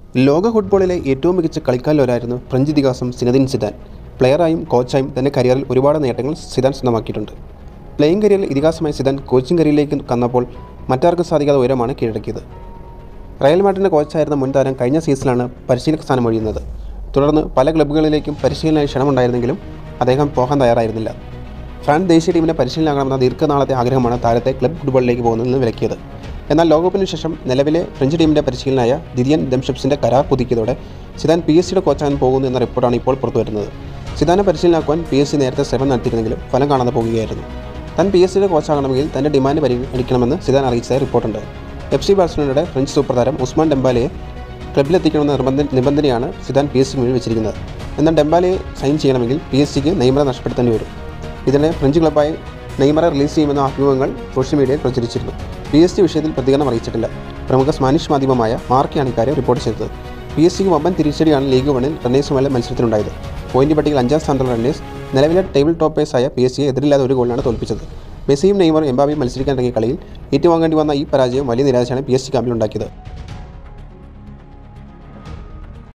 ലോക ഫുട്ബോളിലെ ഏറ്റവും മികച്ച കളിക്കാരിലൊരായിരുന്നു ഫ്രഞ്ച് ഇതിഹാസം സിനദിൻ സിദാൻ പ്ലെയറായും കോച്ചായും തൻ്റെ കരിയറിൽ ഒരുപാട് നേട്ടങ്ങൾ സിദാൻ സ്വന്തമാക്കിയിട്ടുണ്ട് പ്ലേയിങ് കരിയറിൽ ഇതിഹാസമായ സിദാൻ കോച്ചിങ് കരിയറിലേക്ക് കന്നപ്പോൾ മറ്റാർക്കും സാധിക്കാത്ത ഉയരമാണ് കീഴടക്കിയത് റയൽ മാഡ്രിഡിൻ്റെ കോച്ചായിരുന്ന മുൻ താരം കഴിഞ്ഞ സീസണിലാണ് പരിശീലക സ്ഥാനം ഒഴിയുന്നത് തുടർന്ന് പല ക്ലബ്ബുകളിലേക്കും പരിശീലനമായി ക്ഷണമുണ്ടായിരുന്നെങ്കിലും അദ്ദേഹം പോകാൻ തയ്യാറായിരുന്നില്ല ഫ്രാൻസ് ദേശീയ ടീമിനെ പരിശീലനമാകണമെന്ന ദീർഘനാളത്തെ ആഗ്രഹമാണ് താരത്തെ ക്ലബ് ഫുട്ബോളിലേക്ക് പോകുന്നതിൽ നിന്ന് വിലക്കിയത് എന്നാൽ ലോകകപ്പിന് ശേഷം നിലവിലെ ഫ്രഞ്ച് ടീമിൻ്റെ പരിശീലനായ ദിദിയൻ ദംഷപ്സിൻ്റെ കരാർ പുതുക്കിയതോടെ സിദാൻ പി എസ് സിയുടെ കോച്ചാകാൻ പോകുന്നു എന്ന റിപ്പോർട്ടാണ് ഇപ്പോൾ പുറത്തുവരുന്നത് സിദാനെ പരിശീലനമാക്കുവാൻ പി എസ് സി നേരത്തെ ശ്രമം നടത്തിയിരുന്നെങ്കിലും ഫലം കാണാതെ പോകുകയായിരുന്നു താൻ പി എസ് സിയുടെ കോച്ചാകണമെങ്കിൽ തൻ്റെ ഡിമാൻഡ് പരിഗണിക്കണമെന്ന് സിദാൻ അറിയിച്ചതായി റിപ്പോർട്ടുണ്ട് എഫ് സി ബാഴ്സലോണയുടെ ഫ്രഞ്ച് സൂപ്പർ താരം ഉസ്മാൻ ഡെമ്പാലയെ ക്ലബിലെത്തിക്കണമെന്ന നിർബന്ധ നിബന്ധനയാണ് സിദാൻ പി എസ് സി മുന്നിൽ വെച്ചിരിക്കുന്നത് എന്നാൽ ഡെമ്പാലയെ സൈൻ ചെയ്യണമെങ്കിൽ പി എസ് സിക്ക് നെയ്മറെ നഷ്ടപ്പെടുത്തേണ്ടി വരും ഇതിനെ ഫ്രഞ്ച് ക്ലബ്ബായി നെയ്മറെ റിലീസ് ചെയ്യുമെന്ന അഭിമുഖങ്ങൾ സോഷ്യൽ മീഡിയയിൽ പ്രചരിച്ചിരുന്നു പി എസ് സി വിഷയത്തിൽ പ്രതികരണം അറിയിച്ചിട്ടില്ല പ്രമുഖ സ്പാനിഷ് മാധ്യമമായ മാർക്കാണ് ഇക്കാര്യം റിപ്പോർട്ട് ചെയ്തത് പി എസ് സിക്ക് വമ്പൻ തിരിച്ചടിയാണ് ലീഗ് വണിൽ റണ്ണേഴ്സുമായുള്ള മത്സരത്തിലുണ്ടായത് പോയിന്റ് പട്ടികയിൽ അഞ്ചാം സ്ഥാനത്തുള്ള റണ്ണേഴ്സ് നിലവിലെ ടേബിൾ ടോപ്പേഴ്സായ പി എസ് സിയെ എതിരില്ലാതെ ഒരു ഗോളിനാണ് തോൽപ്പിച്ചത് മെസ്സിയും നെയ്മറും എംബാബിയും മത്സരിക്കാൻ ഇറങ്ങിയ കളിയിൽ ഏറ്റുവാങ്ങേണ്ടി വന്ന ഈ പരാജയം വലിയ നിരാശയാണ് പി എസ് സി ക്യാമ്പിൽ ഉണ്ടാക്കിയത്